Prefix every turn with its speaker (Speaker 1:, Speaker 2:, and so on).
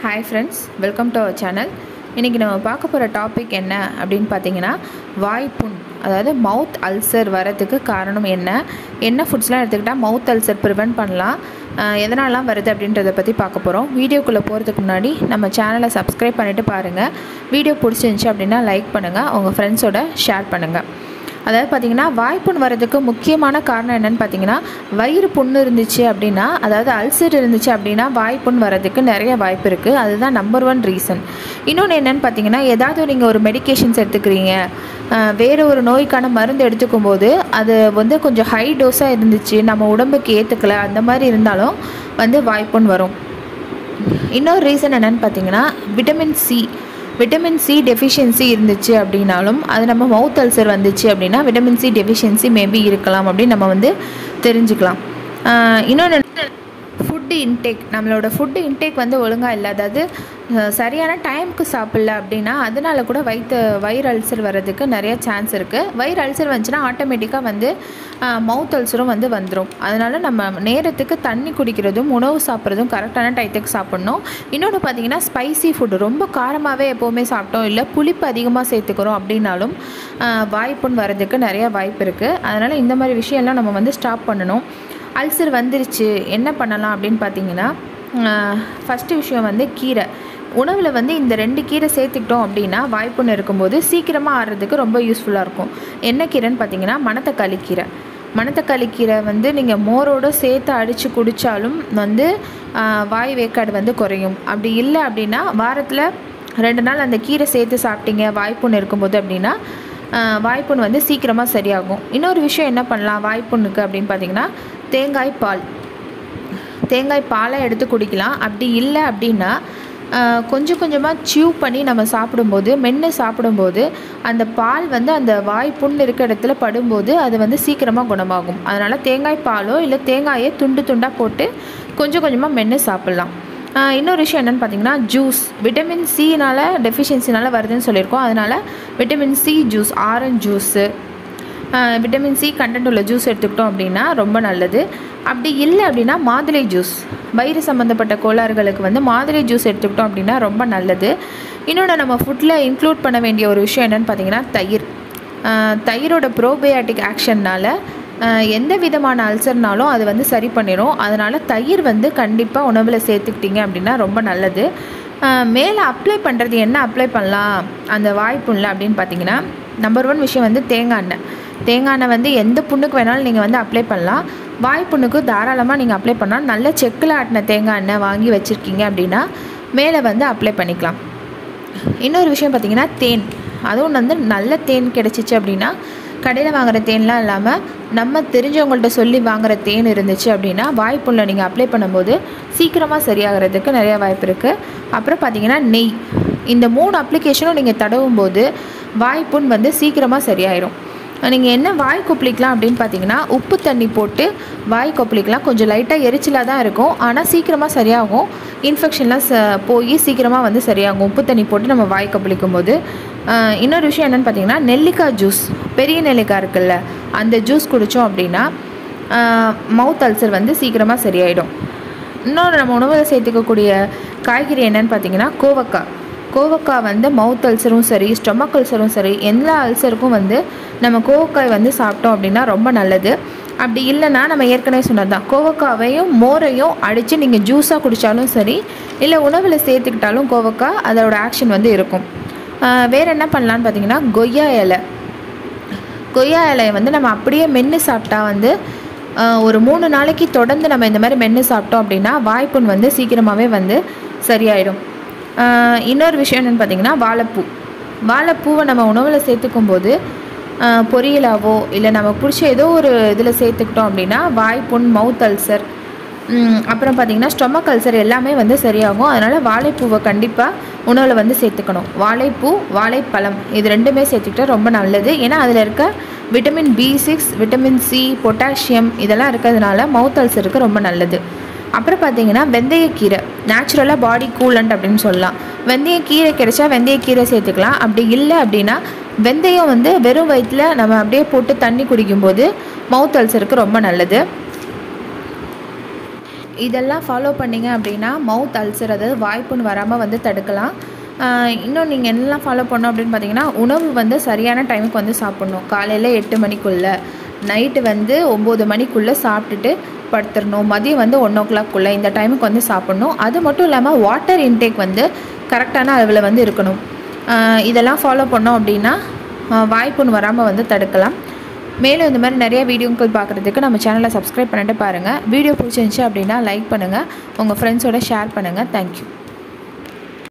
Speaker 1: hi friends welcome to our channel இன்றைக்கி நம்ம பார்க்க போகிற டாபிக் என்ன அப்படின்னு பார்த்தீங்கன்னா வாய்ப்புண் அதாவது மவுத் அல்சர் வரதுக்கு காரணம் என்ன என்ன ஃபுட்ஸ்லாம் எடுத்துக்கிட்டால் மவுத் அல்சர் ப்ரிவெண்ட் பண்ணலாம் அஹ் எதனாலாம் வருது அப்படின்றத பற்றி பார்க்க போகிறோம் வீடியோக்குள்ளே போகிறதுக்கு முன்னாடி நம்ம சேனலை சப்ஸ்கிரைப் பண்ணிவிட்டு பாருங்கள் வீடியோ பிடிச்சிருந்துச்சி அப்படின்னா லைக் பண்ணுங்கள் உங்கள் ஃப்ரெண்ட்ஸோட ஷேர் பண்ணுங்கள் அதாவது பார்த்திங்கன்னா வாய்ப்புண் வரதுக்கு முக்கியமான காரணம் என்னென்னு பார்த்தீங்கன்னா வயிறு புண்ணு இருந்துச்சு அப்படின்னா அதாவது அல்சர் இருந்துச்சு அப்படின்னா வாய்ப்புண் வரதுக்கு நிறைய வாய்ப்பு இருக்குது அதுதான் நம்பர் ஒன் ரீசன் இன்னொன்று என்னென்னு பார்த்தீங்கன்னா ஏதாவது நீங்கள் ஒரு மெடிகேஷன்ஸ் எடுத்துக்கிறீங்க அஹ், வேறு ஒரு நோய்க்கான மருந்து எடுத்துக்கும் போது அது வந்து கொஞ்சம் ஹை டோஸாக இருந்துச்சு நம்ம உடம்புக்கு ஏற்றுக்கல அந்த மாதிரி இருந்தாலும் வந்து வாய்ப்புண் வரும் இன்னொரு ரீசன் என்னென்னு பார்த்தீங்கன்னா vitamin C vitamin C deficiency இருந்துச்சு அப்படின்னாலும் அது நம்ம மவுத் அல்சர் வந்துச்சு அப்படின்னா விட்டமின் சி டெஃபிஷியன்சி மேபி இருக்கலாம் அப்படின்னு நம்ம வந்து தெரிஞ்சுக்கலாம் இன்னொன்று ஃபுட்டு இன்டேக் நம்மளோட ஃபுட்டு இன்டேக் வந்து ஒழுங்காக இல்லை அதாவது அஹ், சரியான டைமுக்கு சாப்பிடல அப்படின்னா அதனால கூட வயிற்று வயிறு அல்சர் வர்றதுக்கு நிறைய சான்ஸ் இருக்குது வயிறு அல்சர் வந்துச்சுன்னா ஆட்டோமேட்டிக்காக வந்து மவுத் அல்சரும் வந்து வந்துடும் அதனால் நம்ம நேரத்துக்கு தண்ணி குடிக்கிறதும் உணவு சாப்பிட்றதும் கரெக்டான டயத்துக்கு சாப்பிட்ணும் இன்னொன்று பார்த்தீங்கன்னா ஸ்பைசி ஃபுட்டு ரொம்ப காரமாகவே எப்போவுமே சாப்பிட்டோம் இல்லை புளிப்பு அதிகமாக சேர்த்துக்கிறோம் அப்படின்னாலும் அஹ், வாய்ப்புண் வர்றதுக்கு நிறைய வாய்ப்பு இருக்குது அதனால் இந்த மாதிரி விஷயம்லாம் நம்ம வந்து ஸ்டாப் பண்ணணும் அல்சர் வந்துருச்சு என்ன பண்ணலாம் அப்படின்னு பார்த்தீங்கன்னா ஃபஸ்ட்டு விஷயம் வந்து கீரை உணவில் வந்து இந்த ரெண்டு கீரை சேர்த்துக்கிட்டோம் அப்படின்னா வாய்ப்புன்னு இருக்கும்போது சீக்கிரமாக ஆறுறதுக்கு ரொம்ப யூஸ்ஃபுல்லாக இருக்கும் என்ன கீரைன்னு பார்த்தீங்கன்னா மணத்தக்காளி கீரை மணத்தக்காளி கீரை வந்து நீங்கள் மோரோடு சேர்த்து அடித்து குடித்தாலும் வந்து ஆஹ், வாய் வேக்காடு வந்து குறையும் அப்படி இல்லை அப்படின்னா வாரத்தில் ரெண்டு நாள் அந்த கீரை சேர்த்து சாப்பிட்டீங்க வாய்ப்புண்ணு இருக்கும்போது அப்படின்னா ஆஹ், வாய்ப்புண் வந்து சீக்கிரமாக சரியாகும் இன்னொரு விஷயம் என்ன பண்ணலாம் வாய்ப்புண்ணுக்கு அப்படின்னு பார்த்தீங்கன்னா தேங்காய் பால் தேங்காய் பாலை எடுத்து குடிக்கலாம் அப்படி இல்லை அப்படின்னா ஆஹ், கொஞ்சம் கொஞ்சமாக சியூ பண்ணி நம்ம சாப்பிடும்போது மென்று சாப்பிடும்போது அந்த பால் வந்து அந்த வாய் புண் இருக்க இடத்துல படும்போது அது வந்து சீக்கிரமாக குணமாகும் அதனால் தேங்காய் பாலோ இல்லை தேங்காயை துண்டு துண்டாக போட்டு கொஞ்சம் கொஞ்சமாக மென்று சாப்பிட்லாம் ஆஹ், இன்னொரு விஷயம் என்னென்னு பார்த்தீங்கன்னா ஜூஸ் விட்டமின் சினால் டெஃபிஷியன்சினால் வருதுன்னு சொல்லியிருக்கோம் அதனால் vitamin C juice orange juice vitamin C content உள்ள ஜூஸ் எடுத்துக்கிட்டோம் அப்படின்னா ரொம்ப நல்லது அப்படி இல்லை அப்படின்னா மாதுளை ஜூஸ் வயிறு சம்மந்தப்பட்ட கோளாறுகளுக்கு வந்து மாதுளை ஜூஸ் எடுத்துக்கிட்டோம் அப்படின்னா ரொம்ப நல்லது இன்னொன்று நம்ம ஃபுட்டில் இன்க்ளூட் பண்ண வேண்டிய ஒரு விஷயம் என்னென்னு பார்த்தீங்கன்னா தயிர் ஆஹ் தயிரோட ப்ரோபயாட்டிக் ஆக்ஷன்னால் எந்த விதமான அல்சர்னாலும் அது வந்து சரி பண்ணிடும் அதனால் தயிர் வந்து கண்டிப்பாக உணவில் சேர்த்துக்கிட்டீங்க அப்படின்னா ரொம்ப நல்லது மேலே அப்ளை பண்ணுறது என்ன அப்ளை பண்ணலாம் அந்த வாய்ப்புண்ணில் அப்படின்னு பார்த்தீங்கன்னா நம்பர் ஒன் விஷயம் வந்து தேங்காய் எண்ணெய் தேங்காய் எண்ணெய் வந்து எந்த புண்ணுக்கு வேணாலும் நீங்கள் வந்து அப்ளை பண்ணலாம் வாய் புண்ணுக்கு தாராளமாக நீங்கள் அப்ளை பண்ணலாம் நல்ல செக்கில் ஆட்டின தேங்காய் எண்ணெய் வாங்கி வச்சுருக்கீங்க அப்படின்னா மேலே வந்து அப்ளை பண்ணிக்கலாம் இன்னொரு விஷயம் பார்த்தீங்கன்னா தேன் அதுவும் வந்து நல்ல தேன் கிடச்சிச்சு அப்படின்னா கடையில் வாங்குற தேன்லாம் இல்லாமல் நம்ம தெரிஞ்சவங்கள்ட்ட சொல்லி வாங்குற தேன் இருந்துச்சு அப்படின்னா வாய்ப்புண்ணில் நீங்கள் அப்ளை பண்ணும்போது சீக்கிரமாக சரியாகிறதுக்கு நிறைய வாய்ப்பு இருக்குது அப்புறம் பார்த்தீங்கன்னா நெய் இந்த மூணு அப்ளிகேஷனும் நீங்கள் தடவும் போது வாய்ப்புண் வந்து சீக்கிரமாக சரியாயிடும் நீங்கள் என்ன வாய் கொப்பளிக்கலாம் அப்படின்னு பார்த்தீங்கன்னா உப்பு தண்ணி போட்டு வாய் கொப்பளிக்கலாம் கொஞ்சம் லைட்டாக எரிச்சலாக தான் இருக்கும் ஆனால் சீக்கிரமாக சரியாகும் இன்ஃபெக்ஷன்லாம் ச போய் சீக்கிரமாக வந்து சரியாகும் உப்பு தண்ணி போட்டு நம்ம வாய் கொப்பளிக்கும் போது ஆஹ், இன்னொரு விஷயம் என்னென்னு பார்த்தீங்கன்னா நெல்லிக்காய் ஜூஸ் பெரிய நெல்லிக்காய் இருக்குல்ல அந்த ஜூஸ் குடித்தோம் அப்படின்னா மவுத் அல்சர் வந்து சீக்கிரமாக சரியாயிடும் இன்னொரு நம்ம உணவில் சேர்த்துக்கக்கூடிய காய்கறி என்னன்னு பார்த்தீங்கன்னா கோவக்காய் கோவக்காய் வந்து மவுத் அல்சரும் சரி ஸ்டொமக் அல்சரும் சரி எல்லா அல்சருக்கும் வந்து நம்ம கோவக்காய் வந்து சாப்பிட்டோம் அப்படின்னா ரொம்ப நல்லது அப்படி இல்லைன்னா நம்ம ஏற்கனவே சொன்னது தான் கோவக்காவையும் மோரையும் அடித்து நீங்கள் ஜூஸாக குடித்தாலும் சரி இல்லை உணவில் சேர்த்துக்கிட்டாலும் கோவக்காய் அதோட ஆக்ஷன் வந்து இருக்கும் ஆஹ் வேற என்ன பண்ணலான்னு பார்த்தீங்கன்னா கொய்யா இலை கொய்யா இலையை வந்து நம்ம அப்படியே மென்று சாப்பிட்டா வந்து ஆஹ், ஒரு மூணு நாளைக்கு தொடர்ந்து நம்ம இந்த மாதிரி மென்று சாப்பிட்டோம் அப்படின்னா வாய்ப்புண் வந்து சீக்கிரமாகவே வந்து சரியாயிடும் ஆஹ், இன்னொரு விஷயம் என்னென்னு பார்த்தீங்கன்னா வாழைப்பூ வாழைப்பூவை நம்ம உணவில் சேர்த்துக்கும் போது ஆஹ், பொரியலாவோ இல்லை நமக்கு பிடிச்ச ஏதோ ஒரு இதில் சேர்த்துக்கிட்டோம் அப்படின்னா வாய்ப்புண் மவுத் அல்சர் ம், அப்புறம் பார்த்தீங்கன்னா ஸ்டொமக் அல்சர் எல்லாமே வந்து சரியாகும் அதனால் வாழைப்பூவை கண்டிப்பாக உணவில் வந்து சேர்த்துக்கணும் வாழைப்பூ வாழைப்பழம் இது ரெண்டுமே சேர்த்துக்கிட்டா ரொம்ப நல்லது ஏன்னா அதில் இருக்க vitamin B six vitamin C potassium இதெல்லாம் இருக்கிறதுனால மவுத் அல்சருக்கு ரொம்ப நல்லது அப்புறம் பார்த்தீங்கன்னா வெந்தயக்கீரை நேச்சுரலாக பாடி கூலண்ட் அப்படின்னு சொல்லலாம் வெந்தயக்கீரை கிடைச்சா வெந்தயக்கீரை சேர்த்துக்கலாம் அப்படி இல்லை அப்படின்னா வெந்தயம் வந்து வெறும் வயிற்றில் நம்ம அப்படியே போட்டு தண்ணி குடிக்கும்போது மவுத் அல்சருக்கு ரொம்ப நல்லது இதெல்லாம் ஃபாலோ பண்ணிங்க அப்படின்னா மவுத் அல்சர் அதாவது வாய்ப்புண் வராமல் வந்து தடுக்கலாம் ஆஹ் இன்னும் நீங்கள் என்னெல்லாம் ஃபாலோ பண்ணோம் அப்படின்னு பார்த்தீங்கன்னா உணவு வந்து சரியான டைமுக்கு வந்து சாப்பிட்ணும் காலையில் எட்டு மணிக்குள்ளே நைட்டு வந்து ஒம்பது மணிக்குள்ளே சாப்பிட்டுட்டு படுத்துடணும் மதியம் வந்து ஒன் ஓ கிளாக்குள்ளே இந்த டைமுக்கு வந்து சாப்பிட்ணும் அது மட்டும் இல்லாமல் வாட்டர் இன்டேக் வந்து கரெக்டான அளவில் வந்து இருக்கணும் ஆஹ் இதெல்லாம் ஃபாலோ பண்ணோம் அப்படின்னா ஆஹ் வாய்ப்புண் வராமல் வந்து தடுக்கலாம் மேலும் இந்த மாதிரி நிறைய வீடியோக்கள் பார்க்குறதுக்கு நம்ம சேனலை சப்ஸ்கிரைப் பண்ணிட்டு பாருங்கள் வீடியோ பிடிச்சிருந்துச்சி அப்படின்னா லைக் பண்ணுங்கள் உங்கள் ஃப்ரெண்ட்ஸோட ஷேர் பண்ணுங்கள் தேங்க்யூ